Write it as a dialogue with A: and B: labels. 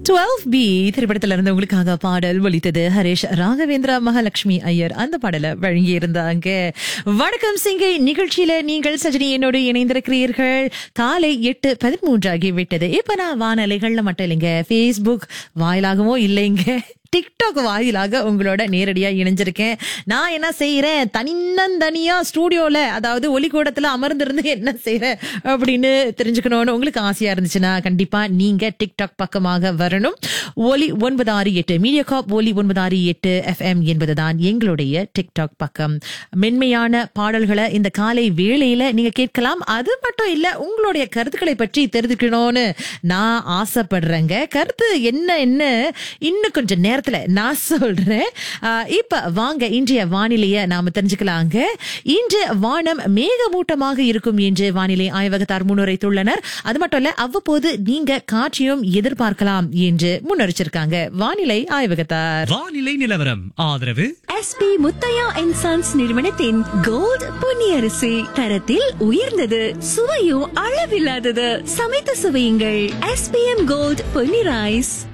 A: twelve B திரைப்படத்துல இருந்து உங்களுக்காக பாடல் ஒலித்தது ஹரிஷ் ராகவேந்திரா மகாலட்சுமி ஐயர் அந்த பாடலை வழங்கி இருந்தாங்க வணக்கம் சிங்கை நிகழ்ச்சியில நீங்கள் சஜினி என்னோடு இணைந்திருக்கிறீர்கள் காலை எட்டு பதிமூன்று ஆகிவிட்டது இப்ப நான் வானலைகள்ல மட்டும் இல்லைங்க ஃபேஸ்புக் வாயிலாகவும் இல்லைங்க டிக்டாக் வாயிலாக உங்களோட நேரடியா இணைஞ்சிருக்கேன் நான் என்ன செய்யறேன் தனியா ஸ்டூடியோல அதாவது ஒலிக்கூடத்துல அமர்ந்திருந்து என்ன செய்யறேன் அப்படின்னு தெரிஞ்சுக்கணும்னு உங்களுக்கு ஆசையா இருந்துச்சுன்னா கண்டிப்பா நீங்க டிக்டாக் பக்கமாக வரணும் ஒலி ஒன்பது ஆறு எட்டு மீடியா காப் ஒலி ஒன்பது ஆறு எட்டு எஃப்எம் என்பதுதான் எங்களுடைய டிக்டாக் பக்கம் மென்மையான பாடல்களை இந்த காலை வேளையில நீங்க கேட்கலாம் அது மட்டும் இல்ல உங்களுடைய கருத்துக்களை பற்றி தெரிஞ்சுக்கணும்னு நான் ஆசைப்படுறேங்க கருத்து என்ன என்ன இன்னும் கொஞ்சம் நேரத்துல நான் சொல்றேன் ஆஹ் இப்ப வாங்க இன்றைய வானிலைய நாம தெரிஞ்சுக்கலாங்க இன்று வானம் மேகமூட்டமாக இருக்கும் என்று வானிலை ஆய்வகத்தார் முன்னுரைத்துள்ளனர் அது மட்டும் இல்ல அவ்வப்போது நீங்க காட்சியும் எதிர்பார்க்கலாம் என்று முன்னறிச்சிருக்காங்க வானிலை ஆய்வகத்தார்
B: வானிலை நிலவரம் ஆதரவு
C: எஸ்பி முத்தையா அண்ட் சன்ஸ் நிறுவனத்தின் கோல்ட் பொன்னியரிசி தரத்தில் உயர்ந்தது சுவையும் அளவில்லாதது சமைத்து சுவையுங்கள் எஸ்பிஎம் கோல்ட் பொன்னி ரைஸ்